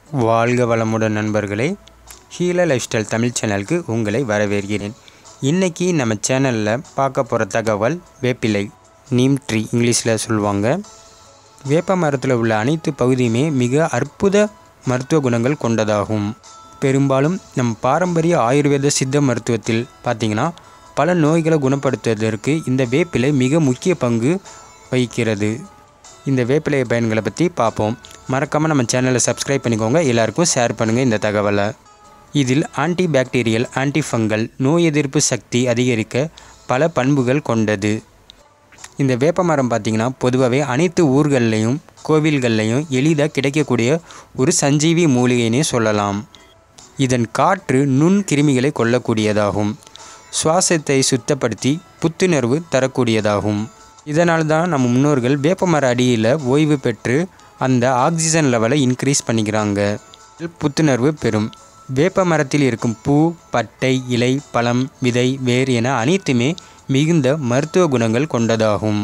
வாழ்க வளமுடன் நண்பர்களே ஹீல லைஃப் ஸ்டைல் தமிழ் சேனலுக்கு உங்களை வரவேற்கிறேன் இன்றைக்கி நம்ம சேனலில் பார்க்க போகிற தகவல் வேப்பிலை நீம் ட்ரீ இங்கிலீஷில் சொல்லுவாங்க வேப்ப மரத்தில் உள்ள அனைத்து பகுதியுமே மிக அற்புத மருத்துவ குணங்கள் கொண்டதாகும் பெரும்பாலும் நம் பாரம்பரிய ஆயுர்வேத சித்த மருத்துவத்தில் பார்த்திங்கன்னா பல நோய்களை குணப்படுத்துவதற்கு இந்த வேப்பிலை மிக முக்கிய பங்கு வகிக்கிறது இந்த வேப்பிலை பயன்களை பற்றி பார்ப்போம் மறக்காமல் நம்ம சேனலை சப்ஸ்கிரைப் பண்ணிக்கோங்க எல்லாருக்கும் ஷேர் பண்ணுங்கள் இந்த தகவலை இதில் ஆன்டி பாக்டீரியல் ஆன்டி ஃபங்கல் நோய் எதிர்ப்பு சக்தி அதிகரிக்க பல பண்புகள் கொண்டது இந்த வேப்ப மரம் பார்த்திங்கன்னா பொதுவாகவே அனைத்து ஊர்கள்லேயும் கோவில்கள்லையும் எளிதாக கிடைக்கக்கூடிய ஒரு சஞ்சீவி மூலிகைனே சொல்லலாம் இதன் காற்று நுண் கிருமிகளை கொல்லக்கூடியதாகும் சுவாசத்தை சுத்தப்படுத்தி புத்துணர்வு தரக்கூடியதாகும் இதனால் தான் நம்ம முன்னோர்கள் வேப்பமர அடியில் ஓய்வு பெற்று அந்த ஆக்சிஜன் லெவலை இன்க்ரீஸ் பண்ணிக்கிறாங்க புத்துணர்வு பெறும் வேப்ப மரத்தில் இருக்கும் பூ பட்டை இலை பழம் விதை வேர் என அனைத்துமே மிகுந்த மருத்துவ குணங்கள் கொண்டதாகும்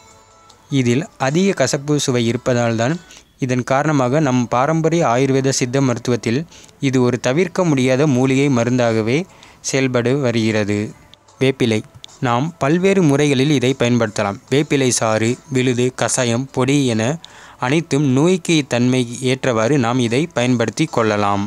இதில் அதிக கசப்பு சுவை இருப்பதால்தான் இதன் காரணமாக நம் பாரம்பரிய ஆயுர்வேத சித்த மருத்துவத்தில் இது ஒரு தவிர்க்க முடியாத மூலிகை மருந்தாகவே செயல்படு வருகிறது வேப்பிலை நாம் பல்வேறு முறைகளில் இதை பயன்படுத்தலாம் வேப்பிலை சாறு விழுது கஷாயம் பொடி என அனைத்தும் நோய்க்கு தன்மை ஏற்றவாறு நாம் இதை பயன்படுத்தி கொள்ளலாம்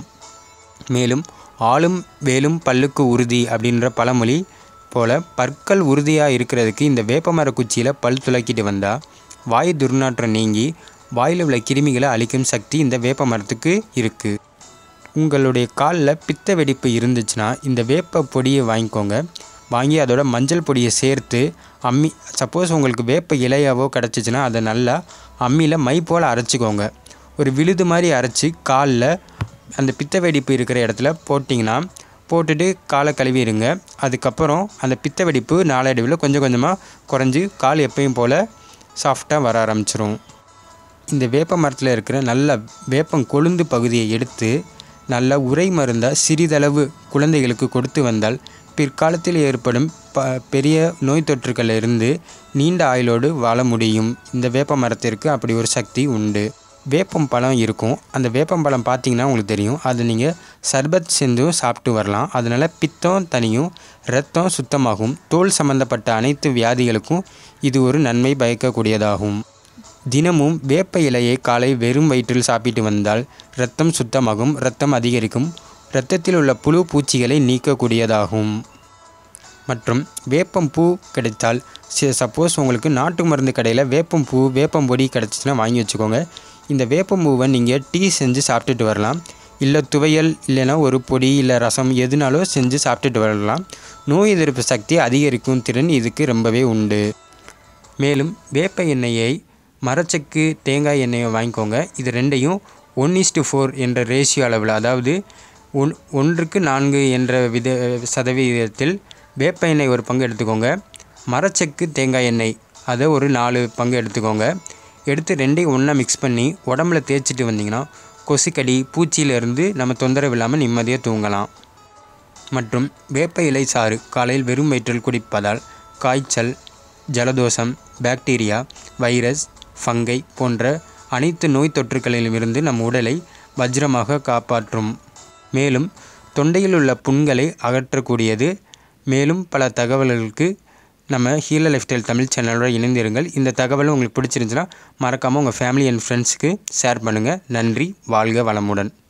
மேலும் ஆளும் வேலும் பல்லுக்கு உறுதி அப்படின்ற பழமொழி போல பற்கள் உறுதியாக இருக்கிறதுக்கு இந்த வேப்பமர குச்சியில் பல் துளக்கிட்டு வந்தால் வாய் துர்நாற்றம் நீங்கி வாயில் உள்ள கிருமிகளை அழிக்கும் சக்தி இந்த வேப்ப மரத்துக்கு இருக்குது உங்களுடைய காலில் பித்த வெடிப்பு இருந்துச்சுன்னா இந்த வேப்ப பொடியை வாங்கிக்கோங்க வாங்கி அதோட மஞ்சள் பொடியை சேர்த்து அம்மி சப்போஸ் உங்களுக்கு வேப்ப இலையாவோ கிடச்சிச்சின்னா அதை நல்லா அம்மியில் மை போல் அரைச்சிக்கோங்க ஒரு விழுது மாதிரி அரைச்சி காலில் அந்த பித்த வெடிப்பு இருக்கிற இடத்துல போட்டிங்கன்னா போட்டுட்டு காலை கழுவிடுங்க அதுக்கப்புறம் அந்த பித்த வெடிப்பு நாளடைவில் கொஞ்சம் கொஞ்சமாக குறைஞ்சி கால் எப்பயும் போல் சாஃப்டாக வர ஆரம்பிச்சிரும் இந்த வேப்ப மரத்தில் இருக்கிற நல்ல வேப்பம் கொழுந்து பகுதியை எடுத்து நல்ல உரை மருந்தாக சிறிதளவு குழந்தைகளுக்கு கொடுத்து வந்தால் பிற்காலத்தில் ஏற்படும் ப பெரிய நோய் தொற்றுகளிலிருந்து நீண்ட ஆயுளோடு வாழ முடியும் இந்த வேப்ப மரத்திற்கு அப்படி ஒரு சக்தி உண்டு வேப்பம் பழம் இருக்கும் அந்த வேப்பம் பழம் பார்த்தீங்கன்னா உங்களுக்கு தெரியும் அதை நீங்கள் சர்பத் செஞ்சும் சாப்பிட்டு வரலாம் அதனால் பித்தம் தனியும் இரத்தம் சுத்தமாகும் தோல் சம்பந்தப்பட்ட அனைத்து வியாதிகளுக்கும் இது ஒரு நன்மை பயக்கக்கூடியதாகும் தினமும் வேப்ப இலையை காலை வெறும் வயிற்றில் சாப்பிட்டு வந்தால் இரத்தம் சுத்தமாகும் இரத்தம் அதிகரிக்கும் இரத்தத்தில் உள்ள புழு பூச்சிகளை நீக்கக்கூடியதாகும் மற்றும் வேப்பம் பூ கிடைத்தால் சப்போஸ் உங்களுக்கு நாட்டு மருந்து கடையில் வேப்பம் பூ வேப்பம் பொடி கிடச்சிச்சின்னா வாங்கி வச்சுக்கோங்க இந்த வேப்பம் பூவை நீங்கள் டீ செஞ்சு சாப்பிட்டுட்டு வரலாம் இல்லை துவையல் இல்லைன்னா ஒரு பொடி இல்லை ரசம் எதுனாலும் செஞ்சு சாப்பிட்டுட்டு வரலாம் நோய் எதிர்ப்பு சக்தி அதிகரிக்கும் திறன் இதுக்கு ரொம்பவே உண்டு மேலும் வேப்ப எண்ணெயை மரச்சக்கு தேங்காய் எண்ணெயை வாங்கிக்கோங்க இது ரெண்டையும் ஒன் இஸ்டு ஃபோர் என்ற ரேஷியோ அளவில் அதாவது ஒன் ஒன்றுக்கு நான்கு என்ற வித சதவீதத்தில் வேப்ப எண்ணெய் ஒரு பங்கு எடுத்துக்கோங்க மரச்சக்கு தேங்காய் எண்ணெய் அதை ஒரு நாலு பங்கு எடுத்துக்கோங்க எடுத்து ரெண்டையும் ஒன்றா மிக்ஸ் பண்ணி உடம்புல தேய்ச்சிட்டு வந்திங்கன்னா கொசுக்கடி பூச்சியிலிருந்து நம்ம தொந்தரவு இல்லாமல் நிம்மதியாக தூங்கலாம் மற்றும் வேப்ப இலை சாறு காலையில் வெறும் வயிற்றில் குடிப்பதால் காய்ச்சல் ஜலதோஷம் பாக்டீரியா வைரஸ் ஃபங்கை போன்ற அனைத்து நோய் தொற்றுகளிலுமிருந்து நம் உடலை வஜ்ரமாக காப்பாற்றும் மேலும் தொண்டையில் உள்ள புண்களை அகற்றக்கூடியது மேலும் பல தகவல்களுக்கு நம்ம ஹீல லைஃப் ஸ்டைல் தமிழ் சேனலோட இணைந்திருங்கள் இந்த தகவலும் உங்களுக்கு பிடிச்சிருந்துச்சுன்னா மறக்காமல் உங்கள் ஃபேமிலி அண்ட் ஃப்ரெண்ட்ஸுக்கு ஷேர் பண்ணுங்கள் நன்றி வாழ்க வளமுடன்